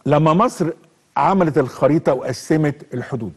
لما مصر عملت الخريطه وقسمت الحدود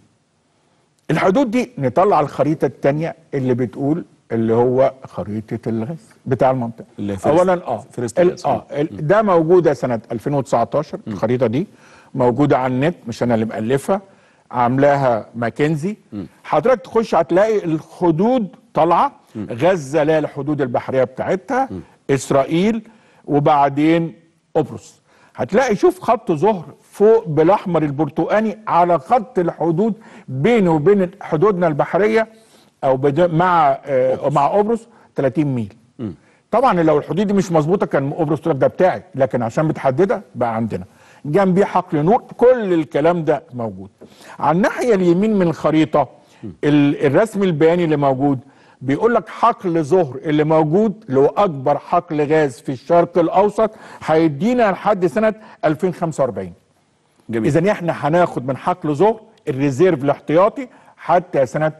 الحدود دي نطلع الخريطه الثانيه اللي بتقول اللي هو خريطه الغاز بتاع المنطقه اللي هي فلسطين- اولا اه فلسطين ال- اه ال- ده موجوده سنه 2019 الخريطه دي موجوده على النت مش انا اللي مالفها عاملاها ماكنزي حضرتك تخش هتلاقي الحدود طالعه غزه لها الحدود البحريه بتاعتها اسرائيل وبعدين قبرص هتلاقي شوف خط ظهر فوق بالاحمر البرتقاني على خط الحدود بينه وبين حدودنا البحريه او بد- مع آه مع قبرص 30 ميل طبعا لو الحدود دي مش مظبوطه كان قبرص تقول لك ده بتاعي لكن عشان متحدده بقى عندنا جنبيه حقل نور كل الكلام ده موجود على الناحيه اليمين من الخريطه ال- الرسم البياني اللي موجود بيقول لك حقل ظهر اللي موجود اللي هو اكبر حقل غاز في الشرق الاوسط هيدينا لحد سنه 2045 جميل اذا احنا هناخد من حقل ظهر الريزيرف الاحتياطي حتى سنه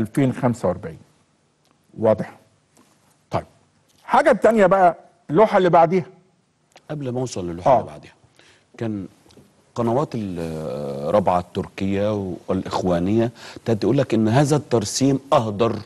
2045 واضح طيب حاجه تانية بقى اللوحه اللي بعديها قبل ما اوصل للوحه آه. اللي بعدها كان قنوات الرابعه التركيه والاخوانيه ابتدت تقول لك ان هذا الترسيم اهدر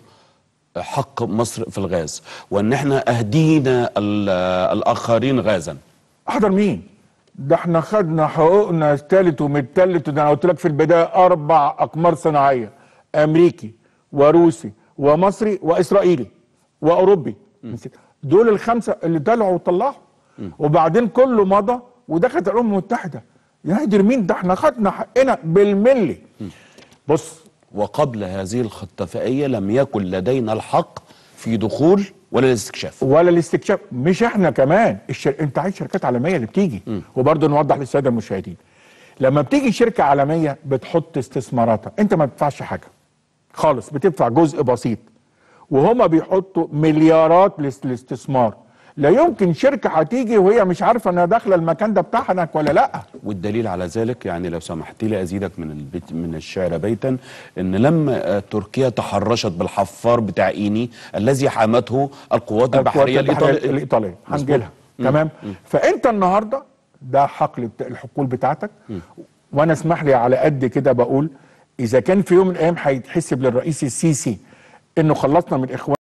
حق مصر في الغاز وان احنا اهدينا ال- الاخرين غازا احضر مين ده احنا خدنا حقوقنا التالت ومتلت ده انا قلت لك في البدايه اربع اقمار صناعيه امريكي وروسي ومصري واسرائيلي واوروبي نسيت. دول الخمسه اللي طلعوا وطلعوا وبعدين كله مضى ودخلت الامم المتحده يهدر مين ده احنا خدنا حقنا بالملي بص وقبل هذه الاتفاقيه لم يكن لدينا الحق في دخول ولا الاستكشاف ولا الاستكشاف مش احنا كمان الشر... انت عايز شركات عالميه اللي بتيجي وبرضه نوضح للساده المشاهدين لما بتيجي شركه عالميه بتحط استثماراتها انت ما بتدفعش حاجه خالص بتدفع جزء بسيط وهما بيحطوا مليارات للاس- للاستثمار لا يمكن شركه هتيجي وهي مش عارفه انها داخله المكان ده بتاعها ولا لا والدليل على ذلك يعني لو سمحت لي ازيدك من البيت من الشعر بيتا ان لما آه، تركيا تحرشت بالحفار بتاع ايني الذي حامته القوات البحريه البحرية الايطاليه الايطاليه مظبوط. هنجيلها تمام فانت النهارده ده حقل بتا- الحقول بتاعتك وانا اسمح لي على قد كده بقول اذا كان في يوم من الايام هيتحسب للرئيس السيسي انه خلصنا من اخوان